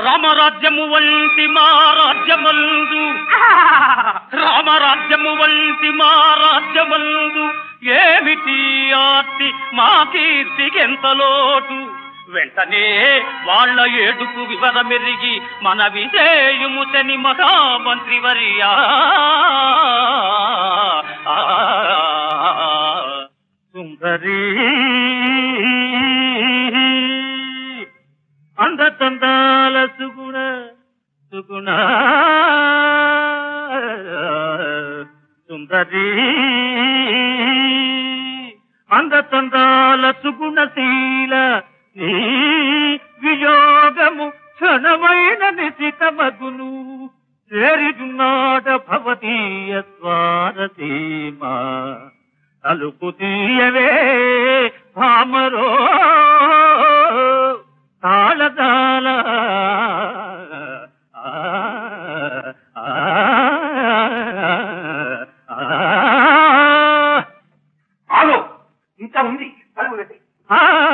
రామరాజ్యము వంటి మా రాజ్యమందు రామరాజ్యము వంటి మా రాజ్యమందు ఏమిటి ఆర్తి మా కీర్తికెంత లోటు వెంటనే వాళ్ళ ఏడుపు వివరమెరిగి మన విజయము శని మహామంత్రి వర్యా సుందరీ అందతందాల సుగుణ సుగుణ సుందరీ అందతందాల సుగుణశీల నీ వియోగము క్షణమైన నిశితమగును చేరిదున్నాడ భవతీయ స్వారసీమా తలుపు తీయవే భామరో తాళదాల ఆ, ఆ, ఆ, ఆగు ఇంకా ఉంది తలుపు పెట్టి ఆ,